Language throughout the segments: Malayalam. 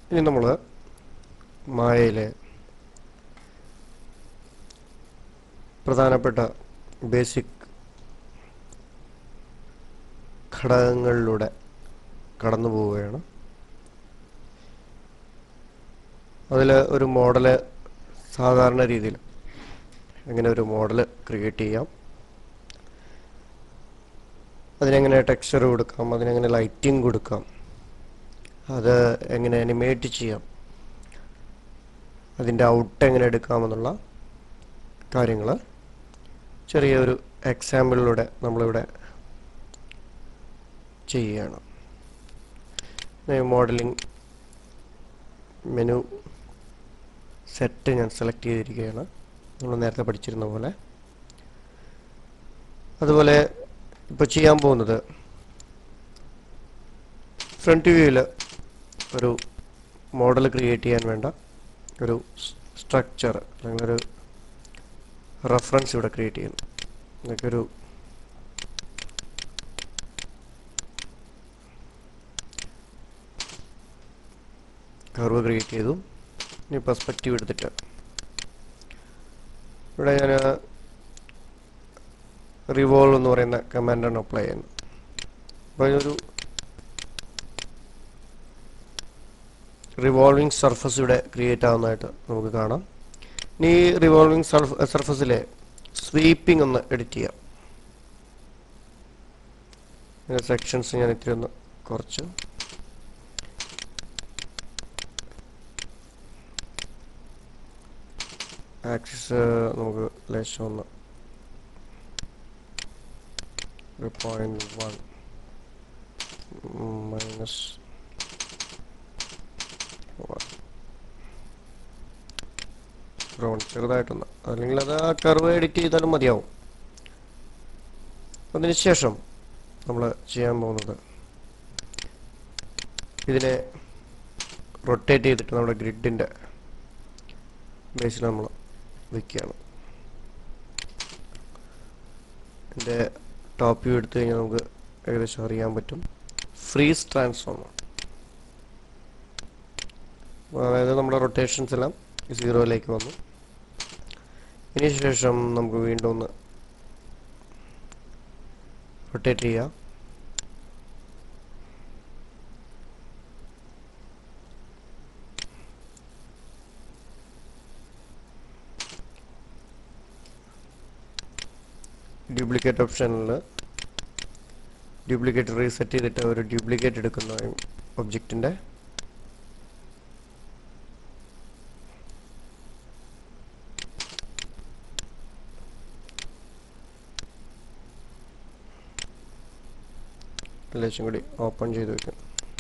ഇനി നമ്മൾ മായയിലെ പ്രധാനപ്പെട്ട ബേസിക് ഘടകങ്ങളിലൂടെ കടന്നു പോവുകയാണ് അതിൽ ഒരു മോഡല് സാധാരണ രീതിയിൽ എങ്ങനെ ഒരു മോഡൽ ക്രിയേറ്റ് ചെയ്യാം അതിനെങ്ങനെ ടെക്സ്ചർ കൊടുക്കാം അതിനെങ്ങനെ ലൈറ്റിംഗ് കൊടുക്കാം അത് എങ്ങനെ അനിമേറ്റ് ചെയ്യാം അതിൻ്റെ ഔട്ട് എങ്ങനെ എടുക്കാമെന്നുള്ള കാര്യങ്ങൾ ചെറിയൊരു എക്സാമ്പിളിലൂടെ നമ്മളിവിടെ ചെയ്യുകയാണ് മോഡലിംഗ് മെനു സെറ്റ് ഞാൻ സെലക്ട് ചെയ്തിരിക്കുകയാണ് നമ്മൾ നേരത്തെ പഠിച്ചിരുന്ന പോലെ അതുപോലെ ഇപ്പോൾ ചെയ്യാൻ പോകുന്നത് ഫ്രണ്ട് വ്യൂവിൽ ഒരു മോഡൽ ക്രിയേറ്റ് ചെയ്യാൻ വേണ്ട ഒരു സ്ട്രക്ചർ അല്ലെങ്കിൽ ഒരു റെഫറൻസ് ഇവിടെ ക്രിയേറ്റ് ചെയ്യുന്നു ഇതൊക്കെ ഒരു കർവ് ക്രിയേറ്റ് ചെയ്തു ഇനി പെർസ്പെക്റ്റീവ് എടുത്തിട്ട് ഇവിടെ ഞാൻ റിവോൾവ് എന്ന് പറയുന്ന കമാൻഡാണ് അപ്ലൈ ചെയ്യുന്നത് അപ്പോൾ ഒരു റിവോൾവിംഗ് സർഫസ് ഇവിടെ ക്രിയേറ്റ് ആവുന്നതായിട്ട് നമുക്ക് കാണാം ഇനി ഈ റിവോൾവിംഗ് സർഫസിലെ സ്വീപ്പിംഗ് ഒന്ന് എഡിറ്റ് ചെയ്യാം സെക്ഷൻസ് ഞാൻ ഇത്തിരി ഒന്ന് കുറച്ച് ആക്സിസ് നമുക്ക് ലേശം ഒന്ന് ഒരു പോയിന്റ് വൺ മൈനസ് റൗണ്ട് ചെറുതായിട്ടൊന്ന് അല്ലെങ്കിൽ അത് ആ കർവ് എഡിറ്റ് ചെയ്താലും മതിയാവും അതിനുശേഷം നമ്മൾ ചെയ്യാൻ പോകുന്നത് ഇതിനെ റൊട്ടേറ്റ് ചെയ്തിട്ട് നമ്മുടെ ഗ്രിഡിൻ്റെ ബേസിൽ നമ്മൾ വയ്ക്കുകയാണ് ഇതിൻ്റെ ടോപ്പ് വ്യൂ എടുത്തു കഴിഞ്ഞാൽ നമുക്ക് ഏകദേശം അറിയാൻ പറ്റും ഫ്രീസ് ട്രാൻസ്ഫോം അതായത് നമ്മുടെ റൊട്ടേഷൻസ് എല്ലാം സീറോയിലേക്ക് വന്നു ഇതിന് ശേഷം നമുക്ക് വീണ്ടും ഒന്ന് റൊട്ടേറ്റ് ചെയ്യാം ഡ്യൂപ്ലിക്കേറ്റ് ഓപ്ഷനിൽ ഡ്യൂപ്ലിക്കേറ്റ് റീസെറ്റ് ചെയ്തിട്ട് ഒരു ഡ്യൂപ്ലിക്കേറ്റ് എടുക്കുന്ന ഒബ്ജക്റ്റിൻ്റെ ലേശം കൂടി ഓപ്പൺ ചെയ്ത് വെക്കും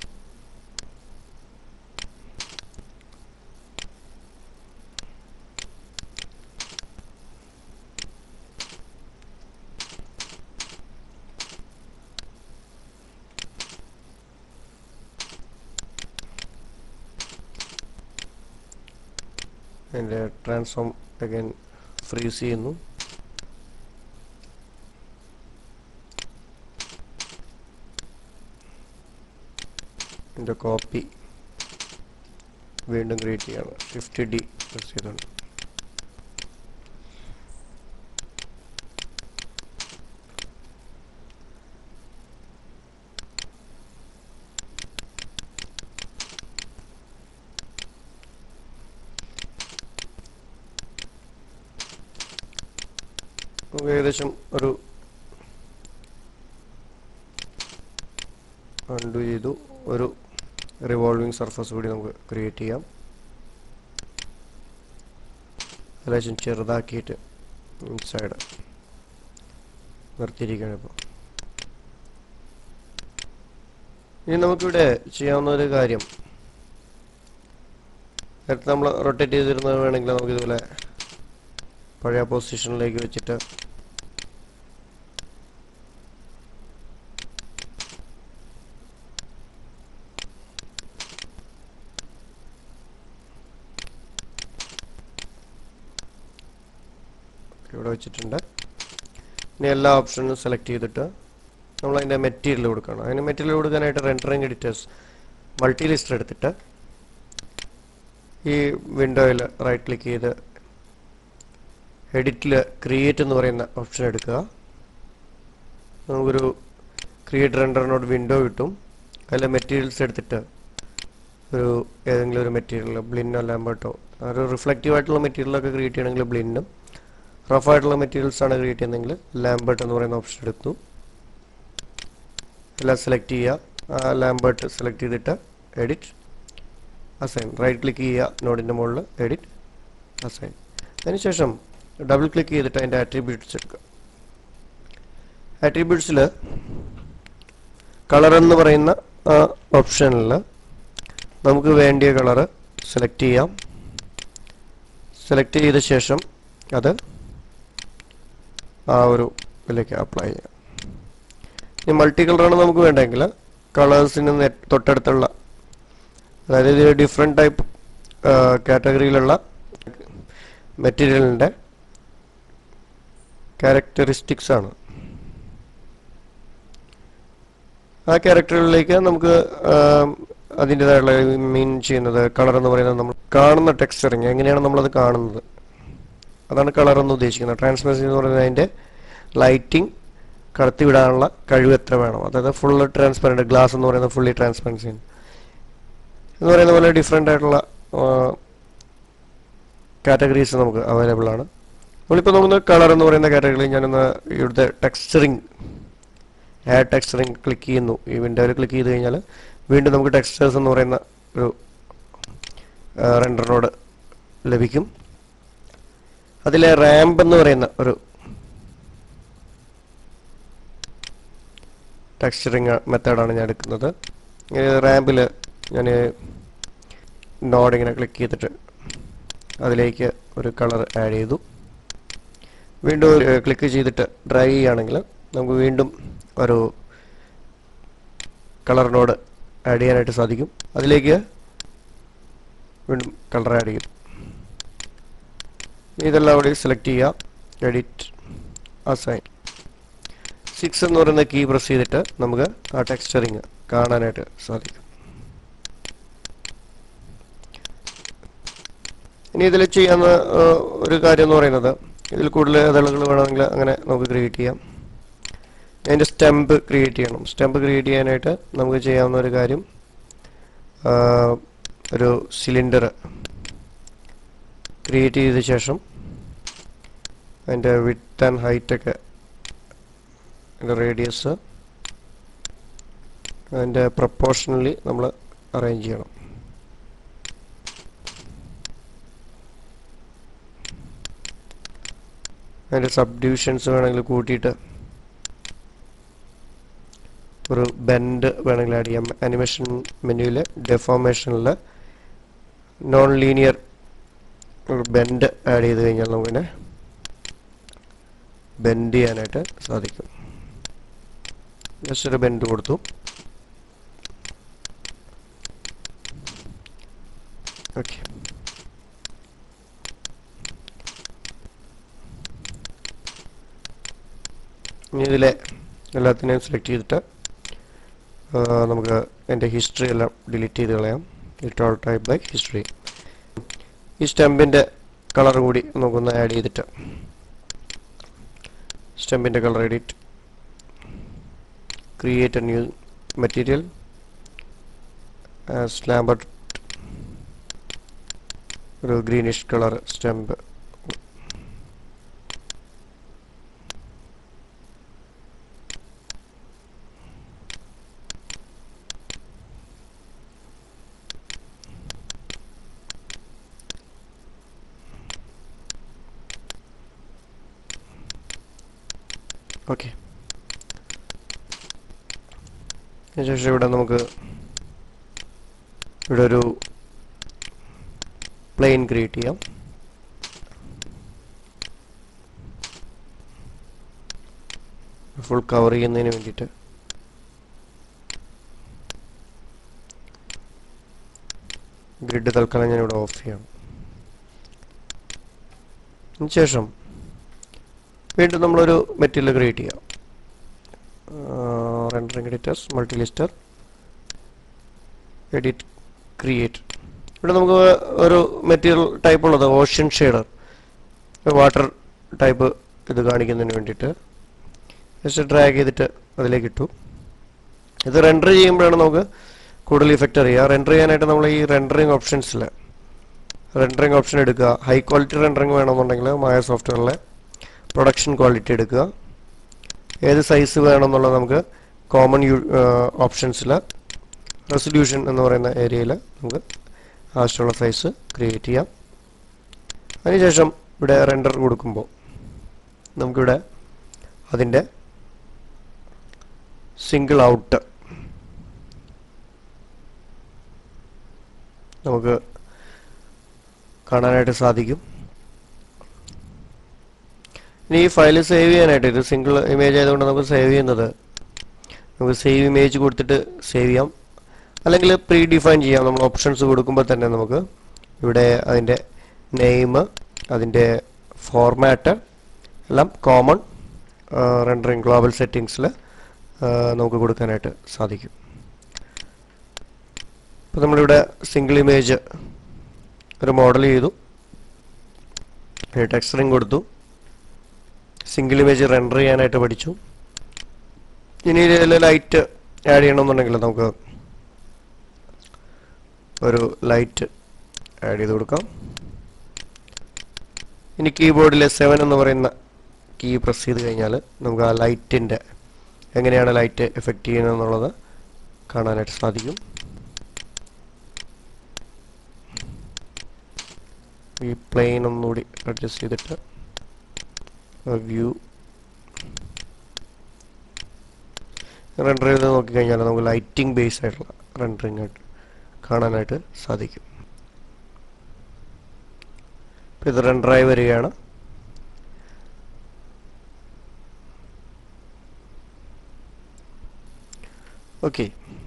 അതിൻ്റെ ട്രാൻസ്ഫോം അഗൈൻ ഫ്രീസ് ചെയ്യുന്നു ഇതിൻ്റെ കോപ്പി വീണ്ടും ക്രിയേറ്റ് ചെയ്യാണ് ഷിഫ്റ്റ് ഡി പ്രസ് ചെയ്തുകൊണ്ട് നമുക്ക് ഏകദേശം ഒരു അൺഡു ചെയ്തു ഒരു റിവോൾവിംഗ് സർഫസ് കൂടി നമുക്ക് ക്രിയേറ്റ് ചെയ്യാം ലേശം ചെറുതാക്കിയിട്ട് സൈഡ് നിർത്തിയിരിക്കുകയാണ് ഇപ്പോൾ ഇനി നമുക്കിവിടെ ചെയ്യാവുന്ന ഒരു കാര്യം നേരത്തെ നമ്മൾ റൊട്ടേറ്റ് ചെയ്തിരുന്നത് വേണമെങ്കിൽ നമുക്ക് ഇതുപോലെ പഴയ പൊസിഷനിലേക്ക് വെച്ചിട്ട് ഇവിടെ വെച്ചിട്ടുണ്ട് ഇനി എല്ലാ ഓപ്ഷനും സെലക്ട് ചെയ്തിട്ട് നമ്മൾ അതിൻ്റെ മെറ്റീരിയൽ കൊടുക്കണം അതിന് മെറ്റീരിയൽ കൊടുക്കാനായിട്ട് റെൻഡറിങ് എഡിറ്റേഴ്സ് മൾട്ടി ലിസ്റ്റർ എടുത്തിട്ട് ഈ വിൻഡോയിൽ റൈറ്റ് ക്ലിക്ക് ചെയ്ത് എഡിറ്റിൽ ക്രിയേറ്റ് എന്ന് പറയുന്ന ഓപ്ഷൻ എടുക്കുക നമുക്കൊരു ക്രിയേറ്റ് റെൻഡറിനോട് വിൻഡോ കിട്ടും അതിൽ മെറ്റീരിയൽസ് എടുത്തിട്ട് ഒരു ഏതെങ്കിലും ഒരു മെറ്റീരിയൽ ബ്ലിന്നോ ലാമ്പർട്ടോ ഒരു റിഫ്ലക്റ്റീവ് ആയിട്ടുള്ള മെറ്റീരിയലൊക്കെ ക്രിയേറ്റ് ചെയ്യണമെങ്കിൽ ബ്ലിന്നും റഫ് ആയിട്ടുള്ള മെറ്റീരിയൽസ് ആണ് ക്രിയേറ്റ് ചെയ്യുന്നതെങ്കിൽ ലാമ്പർട്ട് എന്ന് പറയുന്ന ഓപ്ഷൻ എടുത്തു എല്ലാം സെലക്ട് ചെയ്യുക ആ ലാമ്പർട്ട് സെലക്ട് ചെയ്തിട്ട് എഡിറ്റ് അസൈൻ റൈറ്റ് ക്ലിക്ക് ചെയ്യുക നോഡിൻ്റെ മുകളിൽ എഡിറ്റ് അസൈൻ അതിനുശേഷം ഡബിൾ ക്ലിക്ക് ചെയ്തിട്ട് അതിൻ്റെ ആട്രിബ്യൂട്ട്സ് എടുക്കുക ആട്രിബ്യൂട്ട്സിൽ കളർ എന്ന് പറയുന്ന ആ ഓപ്ഷനിൽ നമുക്ക് വേണ്ടിയ കളറ് സെലക്ട് ചെയ്യാം സെലക്ട് ചെയ്ത ശേഷം അത് ആ ഒരു ഇതിലേക്ക് അപ്ലൈ ചെയ്യാം ഇനി മൾട്ടി കളറാണ് നമുക്ക് വേണ്ടെങ്കിൽ കളേഴ്സിന് തൊട്ടടുത്തുള്ള അതായത് ഇത് ഡിഫറെൻറ്റ് ടൈപ്പ് കാറ്റഗറിയിലുള്ള മെറ്റീരിയലിൻ്റെ ക്യാരക്ടറിസ്റ്റിക്സ് ആണ് ആ ക്യാരക്ടറുകളിലേക്ക് നമുക്ക് അതിൻ്റെതായുള്ള മീൻ ചെയ്യുന്നത് കളർ എന്ന് പറയുന്നത് നമ്മൾ കാണുന്ന ടെക്സ്ചറിങ് എങ്ങനെയാണ് നമ്മളത് കാണുന്നത് അതാണ് കളർ എന്ന് ഉദ്ദേശിക്കുന്നത് ട്രാൻസ്പെറൻസി എന്ന് പറയുന്നത് അതിൻ്റെ ലൈറ്റിംഗ് കടത്തിവിടാനുള്ള കഴിവ് എത്ര വേണം അതായത് ഫുള്ള് ട്രാൻസ്പെറൻറ്റ് ഗ്ലാസ് എന്ന് പറയുന്നത് ഫുള്ളി ട്രാൻസ്പെറൻസി എന്ന് പറയുന്ന പോലെ ഡിഫറെൻ്റ് ആയിട്ടുള്ള കാറ്റഗറീസ് നമുക്ക് അവൈലബിൾ ആണ് നമ്മളിപ്പോൾ നോക്കുന്ന കളർ എന്ന് പറയുന്ന കാറ്റഗറിയിൽ ഞാനൊന്ന് ഇവിടുത്തെ ടെക്സ്ചറിങ് ആഡ് ടെക്സ്ചറിങ് ക്ലിക്ക് ചെയ്യുന്നു ഈ വിൻഡോയിൽ ക്ലിക്ക് ചെയ്ത് കഴിഞ്ഞാൽ വീണ്ടും നമുക്ക് ടെക്സ്റ്റേഴ്സ് എന്ന് പറയുന്ന ഒരു റെൻഡറിനോട് ലഭിക്കും അതിലെ റാമ്പ് എന്ന് പറയുന്ന ഒരു ടെക്സ്ചറിങ് മെത്തേഡാണ് ഞാൻ എടുക്കുന്നത് റാമ്പിൽ ഞാൻ നോഡ് ഇങ്ങനെ ക്ലിക്ക് ചെയ്തിട്ട് അതിലേക്ക് ഒരു കളർ ആഡ് ചെയ്തു വീണ്ടും ക്ലിക്ക് ചെയ്തിട്ട് ഡ്രൈ ചെയ്യുകയാണെങ്കിൽ നമുക്ക് വീണ്ടും ഒരു കളർ നോഡ് ആഡ് ചെയ്യാനായിട്ട് സാധിക്കും അതിലേക്ക് വീണ്ടും കളർ ആഡ് ചെയ്യും ഇതെല്ലാം കൂടി സെലക്ട് ചെയ്യുക എഡിറ്റ് അസൈൻ സിക്സ് എന്ന് പറയുന്ന കീ പ്രസ് ചെയ്തിട്ട് നമുക്ക് ആ ടെക്സ്ചറിങ് കാണാനായിട്ട് സാധിക്കും ഇനി ഇതിൽ ചെയ്യാവുന്ന ഒരു കാര്യം എന്ന് പറയുന്നത് ഇതിൽ കൂടുതൽ ഇതളുകൾ വേണമെങ്കിൽ അങ്ങനെ നമുക്ക് ക്രിയേറ്റ് ചെയ്യാം അതിൻ്റെ സ്റ്റെമ്പ് ക്രിയേറ്റ് ചെയ്യണം സ്റ്റെമ്പ് ക്രിയേറ്റ് ചെയ്യാനായിട്ട് നമുക്ക് ചെയ്യാവുന്ന ഒരു കാര്യം ഒരു സിലിണ്ടർ ക്രിയേറ്റ് ചെയ്ത ശേഷം അതിൻ്റെ വിത്ത് ആൻഡ് ഹൈറ്റൊക്കെ അതിൻ്റെ റേഡിയസ് അതിൻ്റെ പ്രപ്പോർഷണലി നമ്മൾ അറേഞ്ച് ചെയ്യണം അതിൻ്റെ സബ് ഡിവിഷൻസ് വേണമെങ്കിൽ കൂട്ടിയിട്ട് ഒരു ബെൻഡ് വേണമെങ്കിൽ ആഡ് ചെയ്യാം അനിമേഷൻ മെനുവിൽ ഡെഫോമേഷനിൽ നോൺ ലീനിയർ ഒരു ബെൻഡ് ആഡ് ചെയ്ത് കഴിഞ്ഞാൽ നമുക്കിനെ ബെൻഡ് ചെയ്യാനായിട്ട് സാധിക്കും ജസ്റ്റ് ഒരു ബെൻഡ് കൊടുത്തു ഓക്കെ ഇനി ഇതിലെ എല്ലാത്തിനെയും സെലക്ട് ചെയ്തിട്ട് നമുക്ക് എൻ്റെ ഹിസ്റ്ററി എല്ലാം ഡിലീറ്റ് ചെയ്ത് കളയാം it all type by history ഈ സ്റ്റെമ്പിൻ്റെ കളർ കൂടി നമുക്കൊന്ന് ആഡ് ചെയ്തിട്ട് സ്റ്റെമ്പിൻ്റെ colour edit create a new material സ്ലാമ്പർ ഒരു ഗ്രീനിഷ് കളർ സ്റ്റെമ്പ് ഓക്കെ അതിനുശേഷം ഇവിടെ നമുക്ക് ഇവിടെ ഒരു പ്ലെയിൻ ക്രിയേറ്റ് ചെയ്യാം ഫുൾ കവർ ചെയ്യുന്നതിന് വേണ്ടിയിട്ട് ഗ്രിഡ് തൽക്കാലം ഞാൻ ഇവിടെ ഓഫ് ചെയ്യാം അതിനുശേഷം വീണ്ടും നമ്മളൊരു മെറ്റീരിയൽ ക്രിയേറ്റ് ചെയ്യാം rendering editors multi lister edit create ഇവിടെ നമുക്ക് ഒരു മെറ്റീരിയൽ ടൈപ്പ് ഉള്ളത് ഓഷ്യൻ ഷെയ്ഡർ വാട്ടർ ടൈപ്പ് ഇത് കാണിക്കുന്നതിന് വേണ്ടിയിട്ട് ജസ്റ്റ് ഡ്രാഗ് ചെയ്തിട്ട് അതിലേക്ക് ഇട്ടു ഇത് റെൻഡർ ചെയ്യുമ്പോഴാണ് നമുക്ക് കൂടുതൽ ഇഫക്റ്റ് അറിയുക റെൻഡർ ചെയ്യാനായിട്ട് നമ്മൾ ഈ റെൻഡറിങ് ഓപ്ഷൻസിൽ റെൻഡറിങ് ഓപ്ഷൻ എടുക്കുക ഹൈ ക്വാളിറ്റി റെൻഡറിങ് വേണമെന്നുണ്ടെങ്കിൽ മായ സോഫ്റ്റ്വെയറിലെ പ്രൊഡക്ഷൻ ക്വാളിറ്റി എടുക്കുക ഏത് സൈസ് വേണമെന്നുള്ളത് നമുക്ക് കോമൺ യു ഓപ്ഷൻസിൽ റെസൊല്യൂഷൻ എന്ന് പറയുന്ന ഏരിയയിൽ നമുക്ക് ആവശ്യമുള്ള സൈസ് ക്രിയേറ്റ് ചെയ്യാം അതിനുശേഷം ഇവിടെ റെൻഡർ കൊടുക്കുമ്പോൾ നമുക്കിവിടെ അതിൻ്റെ സിംഗിൾ ഔട്ട് നമുക്ക് കാണാനായിട്ട് സാധിക്കും ഇനി ഈ ഫയൽ സേവ് ചെയ്യാനായിട്ട് ഇത് സിംഗിൾ ഇമേജ് ആയതുകൊണ്ട് നമുക്ക് സേവ് ചെയ്യുന്നത് നമുക്ക് സേവ് ഇമേജ് കൊടുത്തിട്ട് സേവ് ചെയ്യാം അല്ലെങ്കിൽ പ്രീ ഡിഫൈൻ ചെയ്യാം നമ്മൾ ഓപ്ഷൻസ് കൊടുക്കുമ്പോൾ തന്നെ നമുക്ക് ഇവിടെ അതിൻ്റെ നെയിം അതിൻ്റെ ഫോർമാറ്റ് എല്ലാം കോമൺ റെൻഡറിങ് ഗ്ലോബൽ സെറ്റിങ്സിൽ നമുക്ക് കൊടുക്കാനായിട്ട് സാധിക്കും ഇപ്പോൾ നമ്മളിവിടെ സിംഗിൾ ഇമേജ് ഒരു മോഡൽ ചെയ്തു ടെക്സ്റ്ററിങ് കൊടുത്തു സിംഗിൾ ഇമേജ് റെൻഡർ ചെയ്യാനായിട്ട് പഠിച്ചു ഇനി ഇതിൽ ലൈറ്റ് ആഡ് ചെയ്യണമെന്നുണ്ടെങ്കിൽ നമുക്ക് ഒരു ലൈറ്റ് ആഡ് ചെയ്ത് കൊടുക്കാം ഇനി കീബോർഡിലെ സെവൻ എന്ന് പറയുന്ന കീ പ്രസ് ചെയ്ത് കഴിഞ്ഞാൽ നമുക്ക് ആ ലൈറ്റിൻ്റെ എങ്ങനെയാണ് ലൈറ്റ് എഫക്റ്റ് ചെയ്യുന്നത് എന്നുള്ളത് കാണാനായിട്ട് സാധിക്കും ഈ പ്ലെയിൻ ഒന്നുകൂടി അഡ്ജസ്റ്റ് ചെയ്തിട്ട് വ്യൂ റെൻഡർ ചെയ്ത് നോക്കിക്കഴിഞ്ഞാൽ നമുക്ക് ലൈറ്റിംഗ് ബേസ് ആയിട്ടുള്ള റെൻഡറിങ് ആയിട്ട് കാണാനായിട്ട് സാധിക്കും ഇപ്പം ഇത് റെൻഡറായി വരികയാണ് ഓക്കെ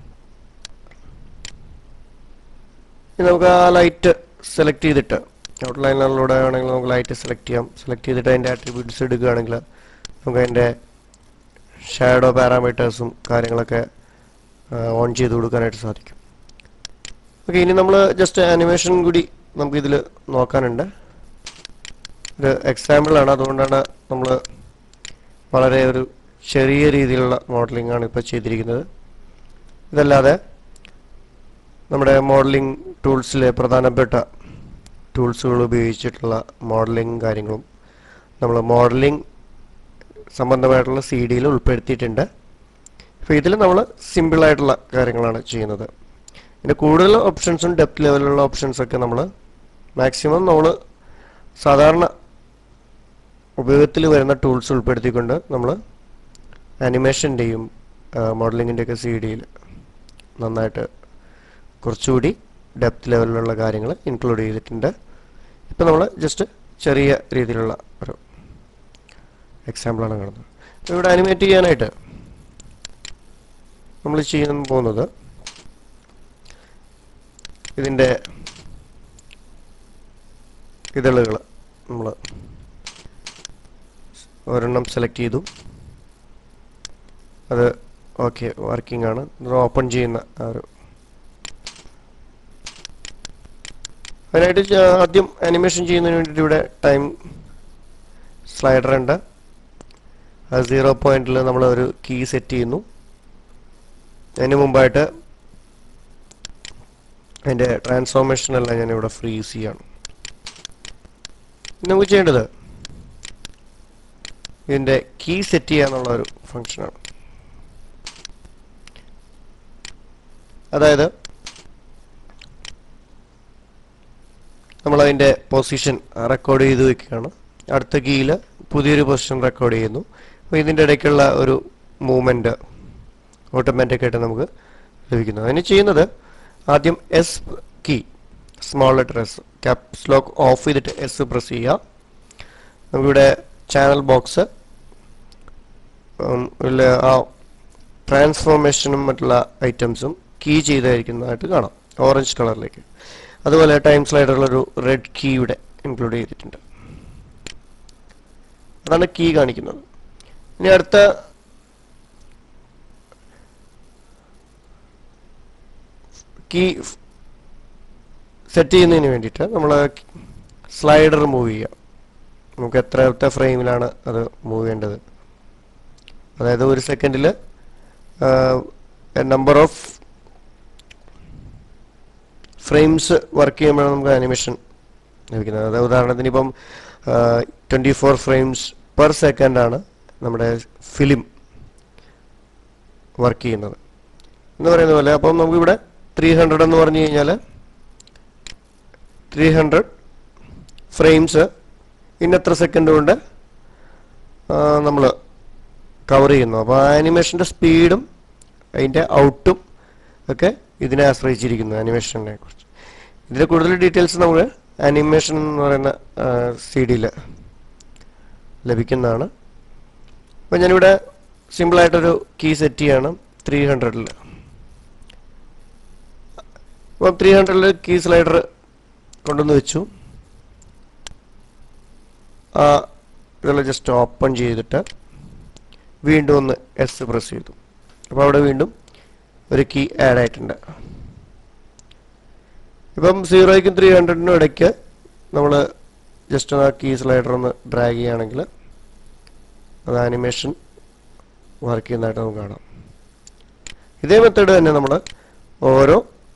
ഇനി നമുക്ക് ആ ലൈറ്റ് സെലക്ട് ചെയ്തിട്ട് ഔട്ട്ലൈനറിലൂടെ ആണെങ്കിൽ നമുക്ക് ലൈറ്റ് സെലക്ട് ചെയ്യാം സെലക്ട് ചെയ്തിട്ട് അതിൻ്റെ ആട്രിബ്യൂട്ട്സ് എടുക്കുകയാണെങ്കിൽ നമുക്ക് അതിൻ്റെ ഷാഡോ പാരാമീറ്റേഴ്സും കാര്യങ്ങളൊക്കെ ഓൺ ചെയ്ത് കൊടുക്കാനായിട്ട് സാധിക്കും ഓക്കെ ഇനി നമ്മൾ ജസ്റ്റ് ആനിമേഷൻ കൂടി നമുക്കിതിൽ നോക്കാനുണ്ട് ഒരു എക്സാമ്പിളാണ് അതുകൊണ്ടാണ് നമ്മൾ വളരെ ഒരു ചെറിയ രീതിയിലുള്ള മോഡലിംഗ് ആണ് ഇപ്പോൾ ചെയ്തിരിക്കുന്നത് ഇതല്ലാതെ നമ്മുടെ മോഡലിംഗ് ടൂൾസിലെ പ്രധാനപ്പെട്ട ടൂൾസുകൾ ഉപയോഗിച്ചിട്ടുള്ള മോഡലിംഗ് കാര്യങ്ങളും നമ്മൾ മോഡലിംഗ് സംബന്ധമായിട്ടുള്ള സി ഡിയിൽ ഉൾപ്പെടുത്തിയിട്ടുണ്ട് അപ്പോൾ ഇതിൽ നമ്മൾ സിമ്പിളായിട്ടുള്ള കാര്യങ്ങളാണ് ചെയ്യുന്നത് പിന്നെ കൂടുതൽ ഓപ്ഷൻസും ഡെപ്ത് ലെവലിലുള്ള ഓപ്ഷൻസ് ഒക്കെ നമ്മൾ മാക്സിമം നമ്മൾ സാധാരണ ഉപയോഗത്തിൽ വരുന്ന ടൂൾസ് ഉൾപ്പെടുത്തിക്കൊണ്ട് നമ്മൾ ആനിമേഷൻ്റെയും മോഡലിങ്ങിൻ്റെ ഒക്കെ സി ഡിയിൽ നന്നായിട്ട് കുറച്ചുകൂടി ഡെപ്ത് ലെവലിലുള്ള കാര്യങ്ങൾ ഇൻക്ലൂഡ് ചെയ്തിട്ടുണ്ട് ഇപ്പം നമ്മൾ ജസ്റ്റ് ചെറിയ രീതിയിലുള്ള ഒരു എക്സാമ്പിളാണ് കാണുന്നത് അപ്പോൾ ഇവിടെ അനിമേറ്റ് ചെയ്യാനായിട്ട് നമ്മൾ ചെയ്യാൻ പോകുന്നത് ഇതിൻ്റെ ഇതളുകൾ നമ്മൾ ഒരെണ്ണം സെലക്ട് ചെയ്തു അത് ഓക്കെ വർക്കിംഗ് ആണ് ഇത് ഓപ്പൺ ചെയ്യുന്ന ആ ഒരു അതിനായിട്ട് ച- ആദ്യം അനിമേഷൻ ചെയ്യുന്നതിന് വേണ്ടിയിട്ട് ഇവിടെ ടൈം സ്ലൈഡർ ഉണ്ട് ആ സീറോ പോയിന്റിൽ നമ്മൾ ഒരു കീ സെറ്റ് ചെയ്യുന്നു അതിന് മുമ്പായിട്ട് അതിൻ്റെ ട്രാൻസ്ഫോർമേഷൻ എല്ലാം ഞാൻ ഇവിടെ ഫ്രീസ് ചെയ്യാണ് ഇനി നമുക്ക് ചെയ്യേണ്ടത് ഇതിൻ്റെ കീ സെറ്റ് ചെയ്യാന്നുള്ള ഒരു ഫങ്ഷനാണ് അതായത് നമ്മൾ അതിൻ്റെ പൊസിഷൻ റെക്കോർഡ് ചെയ്ത് വെക്കുകയാണ് അടുത്ത കീയിൽ പുതിയൊരു പൊസിഷൻ റെക്കോർഡ് ചെയ്യുന്നു അപ്പോൾ ഇതിൻ്റെ ഇടയ്ക്കുള്ള ഒരു മൂവ്മെൻറ്റ് ഓട്ടോമാറ്റിക് ആയിട്ട് നമുക്ക് ലഭിക്കുന്നു അതിന് ചെയ്യുന്നത് ആദ്യം S key small letter S caps lock off ചെയ്തിട്ട് എസ് പ്രസ് ചെയ്യുക നമുക്കിവിടെ ചാനൽ ബോക്സ് ആ ട്രാൻസ്ഫോർമേഷനും മറ്റുള്ള ഐറ്റംസും കീ ചെയ്തായിരിക്കുന്നതായിട്ട് കാണാം ഓറഞ്ച് കളറിലേക്ക് അതുപോലെ ടൈം സ്ലൈഡറിലൊരു റെഡ് കീ ഇവിടെ ഇൻക്ലൂഡ് ചെയ്തിട്ടുണ്ട് അതാണ് കീ കാണിക്കുന്നത് ഇനി അടുത്ത കീ സെറ്റ് ചെയ്യുന്നതിന് വേണ്ടിയിട്ട് നമ്മൾ സ്ലൈഡർ മൂവ് ചെയ്യുക നമുക്ക് എത്രത്തെ ഫ്രെയിമിലാണ് അത് മൂവ് ചെയ്യേണ്ടത് അതായത് ഒരു സെക്കൻഡിൽ നമ്പർ ഓഫ് ഫ്രെയിംസ് വർക്ക് ചെയ്യുമ്പോഴാണ് നമുക്ക് ആനിമേഷൻ ലഭിക്കുന്നത് അതായത് ഉദാഹരണത്തിന് ഇപ്പം ട്വൻറ്റി ഫോർ ഫ്രെയിംസ് പെർ സെക്കൻഡാണ് നമ്മുടെ ഫിലിം വർക്ക് ചെയ്യുന്നത് എന്ന് പറയുന്ന പോലെ അപ്പം നമുക്കിവിടെ ത്രീ ഹൺഡ്രഡ് എന്ന് പറഞ്ഞു കഴിഞ്ഞാൽ ത്രീ ഹൺഡ്രഡ് ഫ്രെയിംസ് ഇന്നത്ര സെക്കൻഡ് കൊണ്ട് നമ്മൾ കവർ ചെയ്യുന്നു അപ്പോൾ ആനിമേഷൻ്റെ സ്പീഡും അതിൻ്റെ ഔട്ടും ഒക്കെ ഇതിനെ ആശ്രയിച്ചിരിക്കുന്നു ആനിമേഷനെ കുറിച്ച് ഇതിൽ കൂടുതൽ ഡീറ്റെയിൽസ് നമുക്ക് ആനിമേഷൻ എന്ന് പറയുന്ന സി ഡിയിൽ ലഭിക്കുന്നതാണ് അപ്പം ഞാനിവിടെ സിമ്പിളായിട്ടൊരു കീ സെറ്റ് ചെയ്യാണ് ത്രീ ഹൺഡ്രഡിൽ അപ്പം ത്രീ ഹൺഡ്രഡിൽ കീ സ്ലൈഡർ കൊണ്ടുവന്ന് വെച്ചു ആ ഇതെല്ലാം ജസ്റ്റ് ഓപ്പൺ ചെയ്തിട്ട് വീണ്ടും ഒന്ന് എസ് പ്രസ് ചെയ്തു അപ്പോൾ അവിടെ വീണ്ടും ഒരു കീ ആഡ് ആയിട്ടുണ്ട് ഇപ്പം സീറോയ്ക്കും ത്രീ ഹൺഡ്രഡിനും ഇടയ്ക്ക് നമ്മൾ ജസ്റ്റ് ആ കീ സ്ലൈഡർ ഒന്ന് ഡ്രാഗ് ചെയ്യുകയാണെങ്കിൽ അത് ആനിമേഷൻ വർക്ക് ചെയ്യുന്നതായിട്ട് നമുക്ക് കാണാം ഇതേ മെത്തേഡ് തന്നെ നമ്മൾ ഓരോ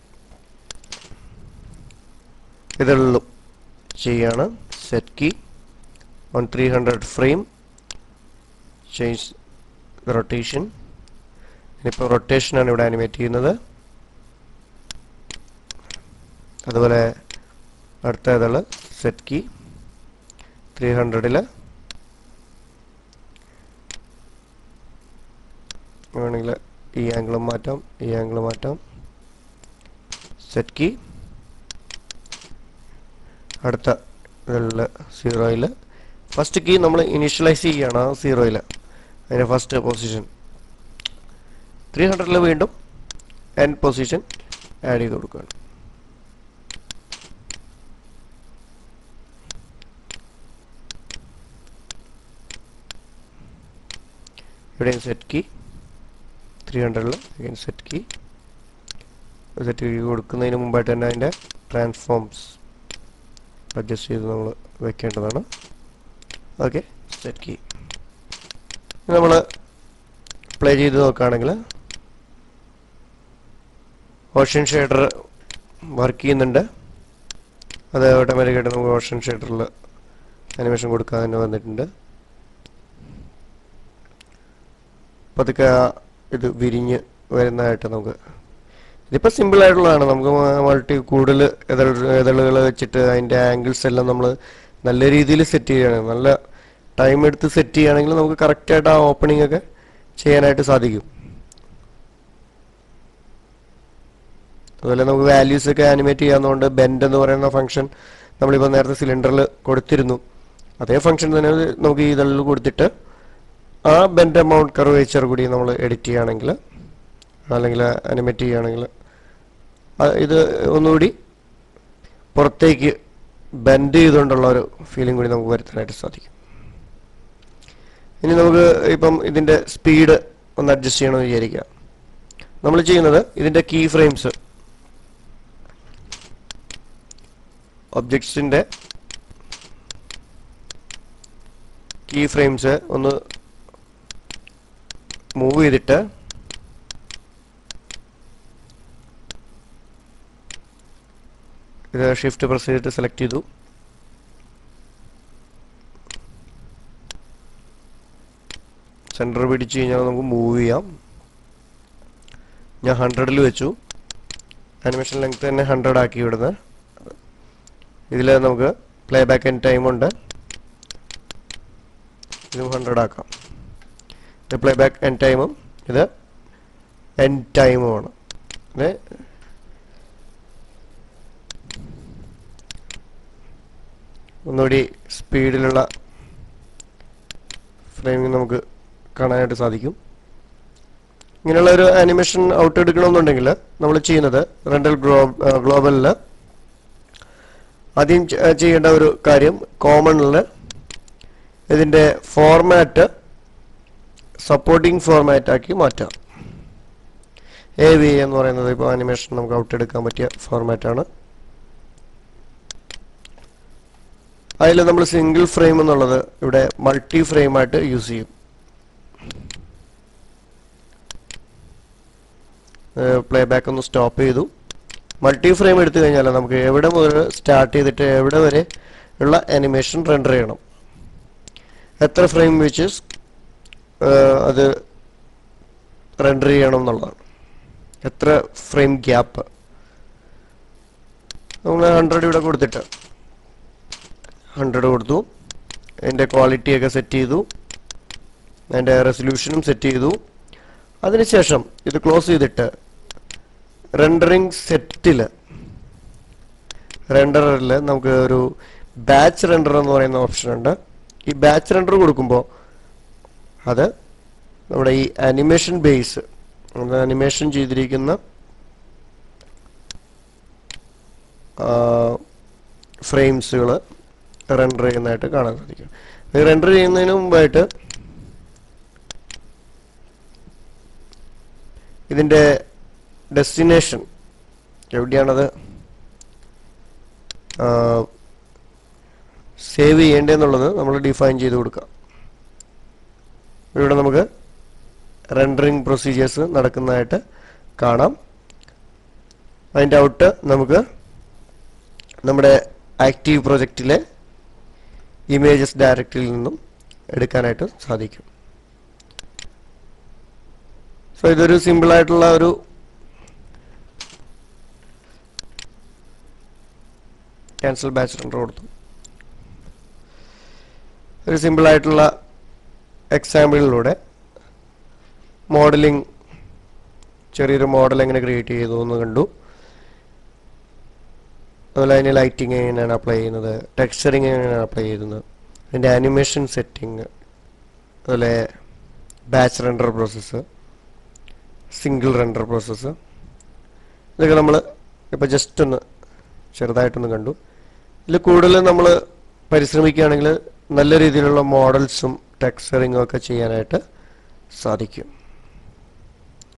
ഇതിലും ചെയ്യാണ് set key on 300 frame change the rotation ഇനിയിപ്പോൾ റൊട്ടേഷൻ ആണ് ഇവിടെ ആനിമേറ്റ് ചെയ്യുന്നത് അതുപോലെ അടുത്ത ഇതള് സെറ്റ് കീ ത്രീ ഹൺഡ്രഡിൽ വേണമെങ്കിൽ ഈ ആംഗിളും മാറ്റാം ഈ ആംഗിൾ മാറ്റാം സെറ്റ് കീ അടുത്ത ഇതിൽ സീറോയിൽ ഫസ്റ്റ് കീ നമ്മൾ ഇനീഷ്യലൈസ് ചെയ്യുകയാണ് ആ സീറോയിൽ അതിൻ്റെ ഫസ്റ്റ് പൊസിഷൻ ത്രീ ഹൺഡ്രഡിൽ വീണ്ടും എൻ പൊസിഷൻ ആഡ് ചെയ്ത് കൊടുക്കുകയാണ് ഇവിടെയും സെറ്റ് കീ ത്രീ ഹൺഡ്രഡിൽ again set key set key കൊടുക്കുന്നതിന് മുമ്പായിട്ട് തന്നെ അതിൻ്റെ ട്രാൻസ്ഫോംസ് അഡ്ജസ്റ്റ് ചെയ്ത് നമ്മൾ വെക്കേണ്ടതാണ് ഓക്കെ സെറ്റ് കീ നമ്മൾ പ്ലേ ചെയ്ത് നോക്കുകയാണെങ്കിൽ ഓഷൻ ഷേഡർ വർക്ക് ചെയ്യുന്നുണ്ട് അത് ഓട്ടോമാറ്റിക്കായിട്ട് നമുക്ക് ഓഷൻ ഷേഡറിൽ അനിമേഷൻ കൊടുക്കാൻ തന്നെ വന്നിട്ടുണ്ട് പതുക്കെ ആ ഇത് വിരിഞ്ഞ് വരുന്നതായിട്ട് നമുക്ക് ഇതിപ്പോൾ സിമ്പിൾ ആയിട്ടുള്ളതാണ് നമുക്ക് മൾട്ടി കൂടുതൽ ഇതളുകൾ വെച്ചിട്ട് അതിൻ്റെ ആംഗിൾസ് എല്ലാം നമ്മൾ നല്ല രീതിയിൽ സെറ്റ് ചെയ്യുകയാണ് നല്ല ടൈം എടുത്ത് സെറ്റ് ചെയ്യുകയാണെങ്കിൽ നമുക്ക് കറക്റ്റായിട്ട് ആ ഓപ്പണിംഗ് ഒക്കെ ചെയ്യാനായിട്ട് സാധിക്കും അതുപോലെ നമുക്ക് വാല്യൂസ് ഒക്കെ ആനിമേറ്റ് ചെയ്യാവുന്നതുകൊണ്ട് ബെൻഡ് എന്ന് പറയുന്ന ഫംഗ്ഷൻ നമ്മളിപ്പോൾ നേരത്തെ സിലിണ്ടറിൽ കൊടുത്തിരുന്നു അതേ ഫംഗ്ഷൻ തന്നെ നമുക്ക് ഈ ഇതളിൽ കൊടുത്തിട്ട് ആ ബെൻഡ് എമൗണ്ട് കർവേച്ചർ കൂടി നമ്മൾ എഡിറ്റ് ചെയ്യുകയാണെങ്കിൽ അല്ലെങ്കിൽ അനിമേറ്റ് ചെയ്യുകയാണെങ്കിൽ ഇത് ഒന്നുകൂടി പുറത്തേക്ക് ബെൻഡ് ചെയ്തുകൊണ്ടുള്ള ഒരു ഫീലിംഗ് കൂടി നമുക്ക് വരുത്താനായിട്ട് സാധിക്കും ഇനി നമുക്ക് ഇപ്പം ഇതിൻ്റെ സ്പീഡ് ഒന്ന് അഡ്ജസ്റ്റ് ചെയ്യണമെന്ന് വിചാരിക്കുക നമ്മൾ ചെയ്യുന്നത് ഇതിൻ്റെ കീ ഫ്രെയിംസ് ഒബ്ജക്ട്സിൻ്റെ കീ ഫ്രെയിംസ് ഒന്ന് മൂവ് ചെയ്തിട്ട് ഇത് ഷിഫ്റ്റ് പ്രസ് ചെയ്തിട്ട് സെലക്ട് ചെയ്തു സെൻറ്റർ പിടിച്ച് കഴിഞ്ഞാൽ നമുക്ക് മൂവ് ചെയ്യാം ഞാൻ ഹൺഡ്രഡിൽ വെച്ചു ആനിമേഷൻ ലെങ്ത് തന്നെ ഹൺഡ്രഡ് ആക്കി ഇവിടുന്ന് ഇതിൽ നമുക്ക് പ്ലേ ബാക്ക് ആൻഡ് ടൈം ഉണ്ട് ഇതും ഹൺഡ്രഡ് ആക്കാം ഇത് പ്ലേ ബാക്ക് എൻ ടൈമും ഇത് എൻ ടൈമുമാണ് ഇത് ഒന്നുകൂടി സ്പീഡിലുള്ള ഫ്രെയിമിങ് നമുക്ക് കാണാനായിട്ട് സാധിക്കും ഇങ്ങനെയുള്ള ഒരു ആനിമേഷൻ ഔട്ട് എടുക്കണമെന്നുണ്ടെങ്കിൽ നമ്മൾ ചെയ്യുന്നത് റെൻഡൽ ഗ്ലോ ഗ്ലോബലിൽ ആദ്യം ചെ- ചെയ്യേണ്ട ഒരു കാര്യം കോമണിൽ ഇതിൻ്റെ ഫോർമാറ്റ് സപ്പോർട്ടിംഗ് ഫോർമാറ്റ് ആക്കി മാറ്റാം എ വി എന്ന് പറയുന്നത് ഇപ്പോൾ ആനിമേഷൻ നമുക്ക് ഔട്ട് എടുക്കാൻ പറ്റിയ ഫോർമാറ്റാണ് അതിൽ നമ്മൾ സിംഗിൾ ഫ്രെയിം എന്നുള്ളത് ഇവിടെ മൾട്ടി ഫ്രെയിം ആയിട്ട് യൂസ് ചെയ്യും പ്ലേ ബാക്ക് ഒന്ന് സ്റ്റോപ്പ് ചെയ്തു മൾട്ടി ഫ്രെയിം എടുത്തു കഴിഞ്ഞാൽ നമുക്ക് എവിടെ മുതൽ സ്റ്റാർട്ട് ചെയ്തിട്ട് എവിടെ വരെ ഉള്ള അനിമേഷൻ റെൻഡർ ചെയ്യണം എത്ര ഫ്രെയിം വെച്ച് അത് റെൻഡർ ചെയ്യണം എന്നുള്ളതാണ് എത്ര ഫ്രെയിം ഗ്യാപ്പ് നമ്മൾ ഹൺഡ്രഡ് ഇവിടെ കൊടുത്തിട്ട് ഹൺഡ്രഡ് കൊടുത്തു അതിൻ്റെ ക്വാളിറ്റിയൊക്കെ സെറ്റ് ചെയ്തു അതിൻ്റെ റെസൊല്യൂഷനും സെറ്റ് ചെയ്തു അതിനുശേഷം ഇത് ക്ലോസ് ചെയ്തിട്ട് റെൻഡറിങ് സെറ്റിൽ റെൻഡറിൽ നമുക്ക് ഒരു ബാച്ച് റെൻഡർ എന്ന് പറയുന്ന ഓപ്ഷൻ ഉണ്ട് ഈ ബാച്ച് റെൻഡർ കൊടുക്കുമ്പോൾ അത് നമ്മുടെ ഈ അനിമേഷൻ ബേസ് അനിമേഷൻ ചെയ്തിരിക്കുന്ന ഫ്രെയിംസുകൾ റെൻഡർ ചെയ്യുന്നതായിട്ട് കാണാൻ സാധിക്കും ഈ റെൻഡർ ചെയ്യുന്നതിന് മുമ്പായിട്ട് ഇതിൻ്റെ ഡെസ്റ്റിനേഷൻ എവിടെയാണത് സേവ് ചെയ്യേണ്ടതെന്നുള്ളത് നമ്മൾ ഡിഫൈൻ ചെയ്ത് കൊടുക്കാം ഇവിടെ നമുക്ക് റെൻഡറിങ് പ്രൊസീജിയേഴ്സ് നടക്കുന്നതായിട്ട് കാണാം അതിൻ്റെ ഔട്ട് നമുക്ക് നമ്മുടെ ആക്റ്റീവ് പ്രൊജക്റ്റിലെ ഇമേജസ് ഡയറക്ടറിയിൽ നിന്നും എടുക്കാനായിട്ട് സാധിക്കും സോ ഇതൊരു സിമ്പിൾ ആയിട്ടുള്ള ഒരു ക്യാൻസൽ ബാച്ച് റെൻഡർ കൊടുത്തു ഒരു സിമ്പിൾ ആയിട്ടുള്ള എക്സാമ്പിളിലൂടെ മോഡലിംഗ് ചെറിയൊരു മോഡൽ എങ്ങനെ ക്രിയേറ്റ് ചെയ്തു എന്ന് കണ്ടു അതുപോലെ അതിന് ലൈറ്റിംഗ് എങ്ങനെയാണ് അപ്ലൈ ചെയ്യുന്നത് ടെക്സ്ചറിങ് എങ്ങനെയാണ് അപ്ലൈ ചെയ്യുന്നത് അതിൻ്റെ ആനിമേഷൻ സെറ്റിംഗ് അതുപോലെ batch render process single render process ഇതൊക്കെ നമ്മൾ ഇപ്പോൾ ജസ്റ്റ് ഒന്ന് ചെറുതായിട്ടൊന്ന് കണ്ടു ഇതിൽ കൂടുതൽ നമ്മൾ പരിശ്രമിക്കുകയാണെങ്കിൽ നല്ല രീതിയിലുള്ള മോഡൽസും ടെക്സ്ചറിങ്ങും ഒക്കെ ചെയ്യാനായിട്ട് സാധിക്കും